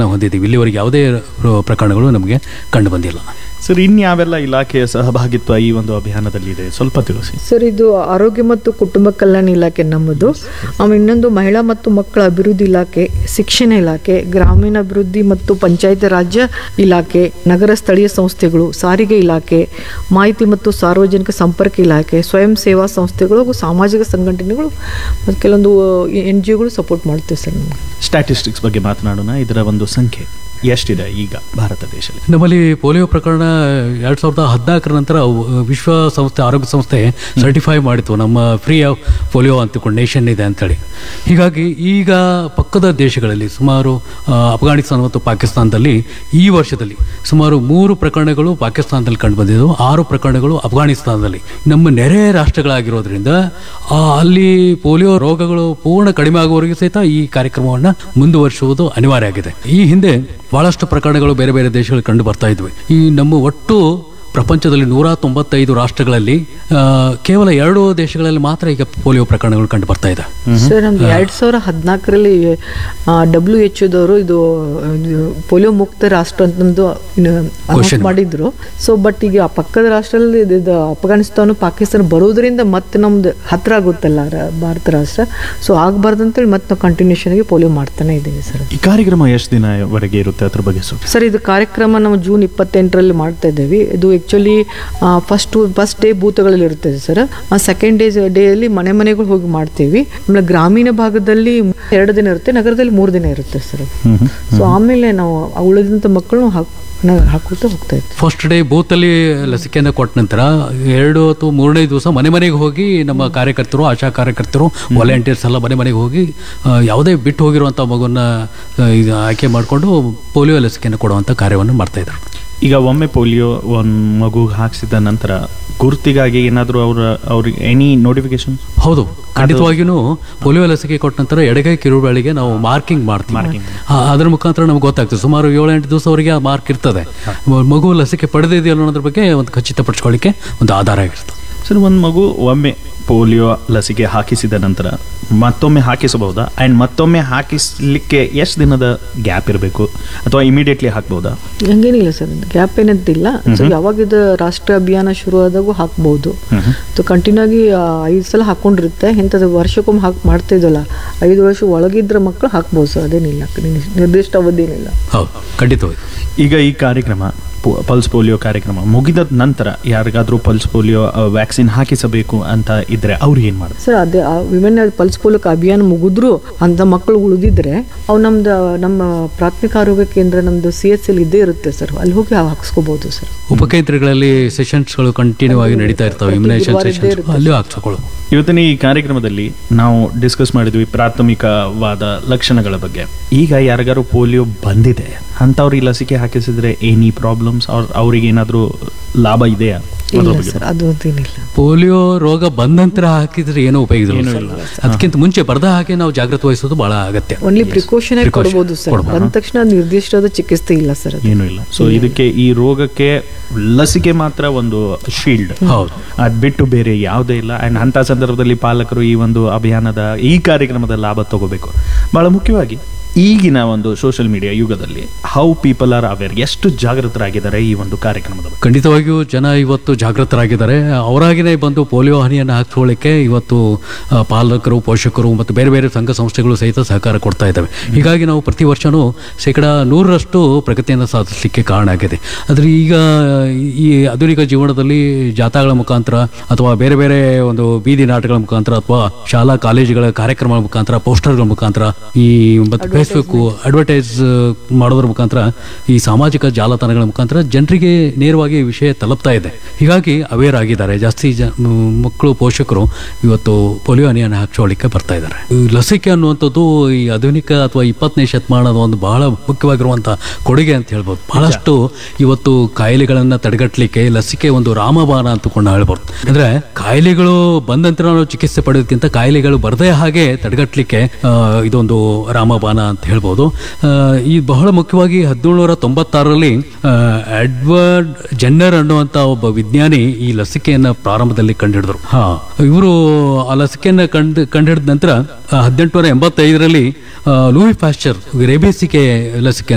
ಹೊಂದಿದ್ದೀವಿ ಇಲ್ಲಿವರೆಗೆ ಯಾವುದೇ ರೋ- ಪ್ರಕರಣಗಳು ನಮಗೆ ಕಂಡು ಬಂದಿಲ್ಲ ಸರ್ ಇನ್ಯಾವೆಲ್ಲ ಇಲಾಖೆಯ ಸಹಭಾಗಿತ್ವ ಈ ಒಂದು ಅಭಿಯಾನದಲ್ಲಿದೆ ಸ್ವಲ್ಪ ತಿಳಿಸಿ ಸರ್ ಇದು ಆರೋಗ್ಯ ಮತ್ತು ಕುಟುಂಬ ಕಲ್ಯಾಣ ಇಲಾಖೆ ನಮ್ಮದು ಆಮೇಲೆ ಇನ್ನೊಂದು ಮಹಿಳಾ ಮತ್ತು ಮಕ್ಕಳ ಅಭಿವೃದ್ಧಿ ಇಲಾಖೆ ಶಿಕ್ಷಣ ಇಲಾಖೆ ಗ್ರಾಮೀಣಾಭಿವೃದ್ಧಿ ಮತ್ತು ಪಂಚಾಯತ್ ರಾಜ್ಯ ಇಲಾಖೆ ನಗರ ಸ್ಥಳೀಯ ಸಂಸ್ಥೆಗಳು ಸಾರಿಗೆ ಇಲಾಖೆ ಮಾಹಿತಿ ಮತ್ತು ಸಾರ್ವಜನಿಕ ಸಂಪರ್ಕ ಇಲಾಖೆ ಸ್ವಯಂ ಸೇವಾ ಸಂಸ್ಥೆಗಳು ಹಾಗೂ ಸಾಮಾಜಿಕ ಸಂಘಟನೆಗಳು ಮತ್ತು ಕೆಲವೊಂದು ಎನ್ ಜಿ ಒಗಳು ಸಪೋರ್ಟ್ ಮಾಡ್ತೇವೆ ಸರ್ ನಮ್ಗೆ ಸ್ಟ್ಯಾಟಿಸ್ಟಿಕ್ಸ್ ಬಗ್ಗೆ ಮಾತನಾಡೋಣ ಇದರ ಒಂದು ಸಂಖ್ಯೆ ಎಷ್ಟಿದೆ ಈಗ ಭಾರತ ದೇಶದಲ್ಲಿ ನಮ್ಮಲ್ಲಿ ಪೋಲಿಯೋ ಪ್ರಕರಣ ಎರಡ್ ಸಾವಿರದ ಹದಿನಾಲ್ಕರ ನಂತರ ಅವು- ವಿಶ್ವ ಸಂಸ್ಥೆ ಆರೋಗ್ಯ ಸಂಸ್ಥೆ ಸರ್ಟಿಫೈ ಮಾಡಿತು ನಮ್ಮ ಫ್ರೀ ಆಫ್ ಪೋಲಿಯೋ ಅಂತ ನೇಷನ್ ಇದೆ ಅಂತೇಳಿ ಹೀಗಾಗಿ ಈಗ ಪಕ್ಕದ ದೇಶಗಳಲ್ಲಿ ಸುಮಾರು ಆ, ಅಫ್ಘಾನಿಸ್ತಾನ ಮತ್ತು ಪಾಕಿಸ್ತಾನದಲ್ಲಿ ಈ ವರ್ಷದಲ್ಲಿ ಸುಮಾರು ಮೂರು ಪ್ರಕರಣಗಳು ಪಾಕಿಸ್ತಾನದಲ್ಲಿ ಕಂಡು ಬಂದಿದ್ದವು ಆರು ಪ್ರಕರಣಗಳು ಅಫ್ಘಾನಿಸ್ತಾನದಲ್ಲಿ ನಮ್ಮ ನೆರೆ ರಾಷ್ಟ್ರಗಳಾಗಿರೋದ್ರಿಂದ ಆ, ಅಲ್ಲಿ ಪೋಲಿಯೋ ರೋಗಗಳು ಪೂರ್ಣ ಕಡಿಮೆ ಆಗುವವರೆಗೂ ಸಹಿತ ಈ ಕಾರ್ಯಕ್ರಮವನ್ನು ಮುಂದುವರಿಸುವುದು ಅನಿವಾರ್ಯ ಆಗಿದೆ ಈ ಹಿಂದೆ ಬಹಳಷ್ಟು ಪ್ರಕರಣಗಳು ಬೇರೆ ಬೇರೆ ದೇಶಗಳಲ್ಲಿ ಕಂಡು ಬರ್ತಾ ಇದ್ವಿ ಈ ನಮ್ಮ ಒಟ್ಟು ಪ್ರಪಂಚದಲ್ಲಿ ನೂರ ತೊಂಬತ್ತೈದು ರಾಷ್ಟ್ರಗಳಲ್ಲಿ ಆ, ಕೇವಲ ಎರಡು ದೇಶಗಳಲ್ಲಿ ಮಾತ್ರ ಈಗ ಪೋಲಿಯೋ ಪ್ರಕರಣಗಳು ಕಂಡು ಬರ್ತಾ ಇದೆ ಸರ್ ನಮ್ದು ಎರಡ್ ಸಾವಿರ ಹದಿನಾಲ್ಕರಲ್ಲಿ ಡಬ್ಲ್ಯೂ ಎಚ್ ದವರು ಇದು ಇದು ಪೋಲಿಯೋ ಮುಕ್ತ ರಾಷ್ಟ್ರ ಅಂತ ನಮ್ದು ಅನೌನ್ಸ್ Question. ಮಾಡಿದ್ರು ಸೊ ಬಟ್ ಈಗ ಆ ಪಕ್ಕದ ರಾಷ್ಟ್ರದಲ್ಲಿ ಇದು- ಇದು ಅಫ್ಘಾನಿಸ್ತಾನ ಪಾಕಿಸ್ತಾನ ಬರೋದ್ರಿಂದ ಮತ್ತೆ ನಮ್ದು ಹತ್ರ ಆಗುತ್ತಲ್ಲ ರ- ಭಾರತ ರಾಷ್ಟ್ರ ಸೊ ಆಗ್ಬಾರ್ದಂತೇಳಿ ಮತ್ತೆ ನಾವು ಕಂಟಿನ್ಯೂಷನ್ ಆಗಿ ಪೋಲಿಯೋ ಮಾಡ್ತಾನೆ ಇದ್ದೀವಿ ಸರ್ ಈ ಕಾರ್ಯಕ್ರಮ ಎಷ್ಟು ದಿನವರೆಗೆ ಇರುತ್ತೆ ಅದ್ರ ಬಗ್ಗೆ ಸ್ವಲ್ಪ ಸರ್ ಇದು ಕಾರ್ಯಕ್ರಮ ನಾವು ಜೂನ್ ಇಪ್ಪತ್ತೆಂಟರಲ್ಲಿ ಮಾಡ್ತಾ ಇದ್ದೇವೆ ಇದು ಆ್ಯಕ್ಚುಲಿ ಫಸ್ಟ್ ಫಸ್ಟ್ ಡೇ ಬೂತ್ಗಳಲ್ಲಿ ಇರ್ತದೆ ಸರ್ ಸೆಕೆಂಡ್ ಡೇ ಡೇಯಲ್ಲಿ ಮನೆ ಮನೆಗಳು ಹೋಗಿ ಮಾಡ್ತೀವಿ ಆಮೇಲೆ ಗ್ರಾಮೀಣ ಭಾಗದಲ್ಲಿ ಎರಡು ದಿನ ಇರುತ್ತೆ ನಗರದಲ್ಲಿ ಮೂರು ದಿನ ಇರುತ್ತೆ ಸರ್ ಹ್ಮ್ ಹ್ಮ್. ಸೊ ಆಮೇಲೆ ನಾವು ಆ ಉಳಿದಂಥ ಮಕ್ಕಳು ಹಾಕ್ ಹಾಕೋತಾ ಹೋಗ್ತಾ ಇದ್ವಿ ಫಸ್ಟ್ ಡೇ ಬೂತಲ್ಲಿ ಲಸಿಕೆಯನ್ನು ಕೊಟ್ಟ ನಂತರ ಎರಡು ಅಥವಾ ಮೂರನೇ ದಿವಸ ಮನೆ ಮನೆಗೆ ಹೋಗಿ ನಮ್ಮ ಕಾರ್ಯಕರ್ತರು ಆಶಾ ಕಾರ್ಯಕರ್ತರು ವಾಲಂಟಿಯರ್ಸ್ ಎಲ್ಲ ಮನೆ ಮನೆಗೆ ಹೋಗಿ ಆ, ಯಾವುದೇ ಬಿಟ್ಟು ಹೋಗಿರುವಂಥ ಮಗುವನ್ನ ಆ, ಇದು ಆಯ್ಕೆ ಮಾಡಿಕೊಂಡು ಪೋಲಿಯೋ ಲಸಿಕೆಯನ್ನು ಕೊಡುವಂಥ ಕಾರ್ಯವನ್ನು ಮಾಡ್ತಾ ಇದ್ದಾರೆ ಈಗ ಒಮ್ಮೆ ಪೋಲಿಯೋ ಒಂದು ಮಗು ಹಾಕ್ಸಿದ ನಂತರ ಗುರುತಿಗಾಗಿ ಏನಾದರೂ ಅವ್ರ ಅವ್ರಿಗೆ ಎನಿ ನೋಟಿಫಿಕೇಶನ್ ಹೌದು ಖಂಡಿತವಾಗಿಯೂ ಪೋಲಿಯೋ ಲಸಿಕೆ ಕೊಟ್ಟ ನಂತರ ಎಡಗೈ ಕಿರುಬೆಳಿಗೆ ನಾವು ಮಾರ್ಕಿಂಗ್ ಮಾಡ್ತೀವಿ ಆ, ಅದರ ಮುಖಾಂತರ ನಮ್ಗೆ ಗೊತ್ತಾಗ್ತದೆ ಸುಮಾರು ಏಳು ಎಂಟು ದಿವಸವರೆಗೆ ಆ ಮಾರ್ಕ್ ಇರ್ತದೆ ಮ- ಮಗು ಲಸಿಕೆ ಪಡೆದಿದೆಯಲ್ಲ ಅನ್ನೋದ್ರ ಬಗ್ಗೆ ಒಂದು ಖಚಿತಪಡಿಸ್ಕೊಳ್ಳಿಕ್ಕೆ ಒಂದು ಆಧಾರ ಆಗಿರ್ತದೆ ಸರ್ ಒಂದು ಮಗು ಒಮ್ಮೆ ಪೋಲಿಯೋ ಲಸಿಕೆ ಹಾಕಿಸಿದ ನಂತರ ಮತ್ತೊಮ್ಮೆ ಹಾಕಿಸಬಹುದಾ ಆ್ಯಂಡ್ ಮತ್ತೊಮ್ಮೆ ಹಾಕಿಸ್ಲಿಕ್ಕೆ ಎಷ್ಟು ದಿನದ ಗ್ಯಾಪ್ ಇರಬೇಕು ಅಥವಾ ಇಮಿಡಿಯೇಟ್ಲಿ ಹಾಕ್ಬೋದಾ ಹಂಗೇನಿಲ್ಲ ಸರ್ ಗ್ಯಾಪ್ ಏನಂತಿಲ್ಲ ಸೊ ಯಾವಾಗ ಇದು ರಾಷ್ಟ್ರೀಯ ಅಭಿಯಾನ ಶುರು ಆದಾಗೂ ಹಾಕ್ಬೋದು ಸೊ ಕಂಟಿನ್ಯೂ ಆಗಿ ಆ, ಐದು ಸಲ ಹಾಕೊಂಡಿರುತ್ತೆ ಇಂಥದ್ದು ವರ್ಷಕ್ಕೊಮ್ಮೆ ಹಾಕಿ ಮಾಡ್ತಾ ಇದ್ದಲ್ಲ ಐದು ವರ್ಷ ಒಳಗಿದ್ರ ಮಕ್ಕಳು ಹಾಕ್ಬೋದು ಸರ್ ಅದೇನಿಲ್ಲ ನಿರ್ದಿಷ್ಟ- ನಿರ್ದಿಷ್ಟ ಅವಧಿ ಏನಿಲ್ಲ ಹೌದು ಖಂಡಿತವಾಗಿ ಈಗ ಈ ಕಾರ್ಯಕ್ರಮ ಪೊ- ಪಲ್ಸ್ ಪೋಲಿಯೋ ಕಾರ್ಯಕ್ರಮ ಮುಗಿದ ನಂತರ ಯಾರಿಗಾದರೂ ಪಲ್ಸ್ ಪೋಲಿಯೋ ವ್ಯಾಕ್ಸಿನ್ ಹಾಕಿಸಬೇಕು ಅಂತ ಇದ್ರೆ ಅವ್ರು ಏನು ಮಾಡ್ತಾರೆ ಸರ್ ಅದೇ ವಿಮೆನ್ ಪಲ್ಸ್ ಪೋಲಿಯೋ ಅಭಿಯಾನ ಮುಗಿದ್ರು ಅಂತ ಮಕ್ಕಳು ಉಳಿದಿದ್ರೆ ಅವು ನಮ್ದು ನಮ್ಮ ಪ್ರಾಥಮಿಕ ಆರೋಗ್ಯ ಕೇಂದ್ರ ನಮ್ದು ಸಿ ಎಚ್ ಎಲ್ ಇದ್ದೇ ಇರುತ್ತೆ ಸರ್ ಅಲ್ಲಿ ಹೋಗಿ ಹಾಕ್ಸ್ಕೋಬಹುದು ಸರ್ ಉಪಕೇಂದ್ರಗಳಲ್ಲಿ ಸೆಷನ್ಸ್ಗಳು ಕಂಟಿನ್ಯೂ ಆಗಿ ನಡೀತಾ ಇರ್ತವೆ ಇಮ್ಯುನೇಷನ್ ಗುರುವಾರ ಇದ್ದೇ ಸೆಷನ್ಸ್ ಇರುತ್ತೆ. ಅಲ್ಲಿಯೂ ಹಾಕ್ಸ್ಕೊಳ್ಳೋದು ಇವತ್ತಿನ ಈ ಕಾರ್ಯಕ್ರಮದಲ್ಲಿ ನಾವು ಡಿಸ್ಕಸ್ ಮಾಡಿದ್ವಿ ಪ್ರಾಥಮಿಕವಾದ ಲಕ್ಷಣಗಳ ಬಗ್ಗೆ ಈಗ ಯಾರಿಗಾರು ಪೋಲಿಯೋ ಬಂದಿದೆ ಅಂಥವ್ರು ಈ ಲಸಿಕೆ ಹಾಕಿಸಿದ್ರೆ ಎನಿ ಪ್ರಾಬ್ಲಮ್ಸ್ ಅವ್ರ ಅವ್ರಿಗೆ ಏನಾದರೂ ಲಾಭ ಇದೆಯಾ ಅದ್ರ ಇಲ್ಲ ಬಗ್ಗೆ ಸರ್ ಅದು ಅಂತೇನಿಲ್ಲ ಪೋಲಿಯೋ ರೋಗ ಬಂದ ನಂತರ ಹಾಕಿದ್ರೆ ಏನೋ ಉಪಯೋಗ ಇಲ್ಲ ಸರ್. ಅದಕ್ಕಿಂತ ಮುಂಚೆ ಬರ್ದ ಹಾಗೆ ನಾವು ಜಾಗೃತಿ ವಹಿಸೋದು ಬಹಳ ಅಗತ್ಯ ಓನ್ಲಿ ಪ್ರಿಕಾಷನ್ ಆಗಿ Precaution. ಕೊಡ್ಬೋದು ಸರ್ ಕೊಡ್ಬೋದು. ಬಂದ ತಕ್ಷಣ ನಿರ್ದಿಷ್ಟವಾದ ಚಿಕಿತ್ಸೆ ಇಲ್ಲ ಸರ್ ಅದು ಏನೂ ಇಲ್ಲ ಸೊ ಇದಕ್ಕೆ ಈ ರೋಗಕ್ಕೆ ಲಸಿಕೆ ಮಾತ್ರ ಒಂದು ಶೀಲ್ಡ್ ಹೌದು ಅದ್ ಬಿಟ್ಟು ಬೇರೆ ಯಾವುದೇ ಇಲ್ಲ ಅಂಡ್ ಅಂತ ಸಂದರ್ಭದಲ್ಲಿ ಪಾಲಕರು ಈ ಒಂದು ಅಭಿಯಾನದ ಈ ಕಾರ್ಯಕ್ರಮದ ಲಾಭ ತಗೋಬೇಕು ಬಹಳ ಮುಖ್ಯವಾಗಿ ಈಗಿನ ಒಂದು ಸೋಷಿಯಲ್ ಮೀಡಿಯಾ ಯುಗದಲ್ಲಿ ಹೌ ಪೀಪಲ್ ಆರ್ ಅವೇರ್ ಎಷ್ಟು ಜಾಗೃತರಾಗಿದ್ದಾರೆ ಈ ಒಂದು ಕಾರ್ಯಕ್ರಮದ ಬಗ್ಗೆ ಖಂಡಿತವಾಗಿಯೂ ಜನ ಇವತ್ತು ಜಾಗೃತರಾಗಿದ್ದಾರೆ ಅವರಾಗಿನೇ ಬಂದು ಪೋಲಿಯೋ ಹನಿಯನ್ನು ಹಾಕಿಸ್ಕೊಳ್ಳಿಕ್ಕೆ ಇವತ್ತು ಆ, ಪಾಲಕರು ಪೋಷಕರು ಮತ್ತು ಬೇರೆ ಬೇರೆ ಸಂಘ ಸಂಸ್ಥೆಗಳು ಸಹಿತ ಸಹಕಾರ ಕೊಡ್ತಾ ಇದ್ದಾವೆ ಹೀಗಾಗಿ ನಾವು ಪ್ರತಿ ವರ್ಷವೂ ಶೇಕಡ ನೂರರಷ್ಟು ಪ್ರಗತಿಯನ್ನು ಸಾಧಿಸಲಿಕ್ಕೆ ಕಾರಣ ಆಗಿದೆ ಆದರೆ ಈಗ ಈ ಆಧುನಿಕ ಜೀವನದಲ್ಲಿ ಜಾಥಾಗಳ ಮುಖಾಂತರ ಅಥವಾ ಬೇರೆ ಬೇರೆ ಒಂದು ಬೀದಿ ನಾಟಕಗಳ ಮುಖಾಂತರ ಅಥವಾ ಶಾಲಾ ಕಾಲೇಜುಗಳ ಕಾರ್ಯಕ್ರಮಗಳ ಮುಖಾಂತರ ಪೋಸ್ಟರ್ಗಳ ಮುಖಾಂತರ ಈ ಮತ್ತು ಫೇಸ್ಬುಕ್ ಅಡ್ವರ್ಟೈಸ್ ಮಾಡೋದ್ರ ಮುಖಾಂತರ ಈ ಸಾಮಾಜಿಕ ಜಾಲತಾಣಗಳ ಮುಖಾಂತರ ಜನರಿಗೆ ನೇರವಾಗಿ ಈ ವಿಷಯ ತಲುಪ್ತಾ ಇದೆ ಹೀಗಾಗಿ ಅವೇರ್ ಆಗಿದ್ದಾರೆ ಜಾಸ್ತಿ ಜ ಮ್, ಮಕ್ಕಳು ಪೋಷಕರು ಇವತ್ತು ಪೋಲಿಯೋ ಹನಿಯನ್ನು ಹಾಕ್ಸ್ಕೊಳ್ಳಿಕ್ಕೆ ಬರ್ತಾ ಇದ್ದಾರೆ ಈ ಲಸಿಕೆ ಅನ್ನುವಂಥದ್ದು ಈ ಆಧುನಿಕ ಅಥವಾ ಇಪ್ಪತ್ತನೇ ಶತಮಾನದ ಒಂದು ಬಹಳ ಮುಖ್ಯವಾಗಿರುವಂಥ ಕೊಡುಗೆ ಅಂತ ಹೇಳ್ಬೋದು ಬಹಳಷ್ಟು ಇವತ್ತು ಕಾಯಿಲೆಗಳನ್ನು ತಡೆಗಟ್ಟಲಿಕ್ಕೆ ಲಸಿಕೆ ಒಂದು ರಾಮಬಾಣ ಅಂತಕೊಂಡು ಹೇಳ್ಬೋದು ಅಂದ್ರೆ ಕಾಯಿಲೆಗಳು ಬಂದ ನಂತರ ನಾವು ಚಿಕಿತ್ಸೆ ಪಡೆಯೋದಕ್ಕಿಂತ ಕಾಯಿಲೆಗಳು ಬರದೇ ಹಾಗೆ ತಡೆಗಟ್ಟಲಿಕ್ಕೆ ಆ, ಇದೊಂದು ರಾಮಬಾಣ ಅಂತ ಹೇಳ್ಬೋದು ಆ, ಈ ಬಹಳ ಮುಖ್ಯವಾಗಿ ಹದಿನೇಳುನೂರ ತೊಂಬತ್ತಾರರಲ್ಲಿ ಆ, ಎಡ್ವರ್ಡ್ ಜೆನ್ನರ್ ಅನ್ನುವಂಥ ಒಬ್ಬ ವಿಜ್ಞಾನಿ ಈ ಲಸಿಕೆಯನ್ನ ಪ್ರಾರಂಭದಲ್ಲಿ ಕಂಡುಹಿಡಿದ್ರು ಹಾ ಇವರು ಆ ಲಸಿಕೆಯನ್ನ ಕಂಡು ಕಂಡುಹಿಡಿದ ನಂತರ ಹದಿನೆಂಟುನೂರ ಎಂಬತ್ತೈದರಲ್ಲಿ ಲೂಯಿ ಫ್ಯಾಸ್ಚರ್ ರೇಬಿಸಿಕೆ ಲಸಿಕೆ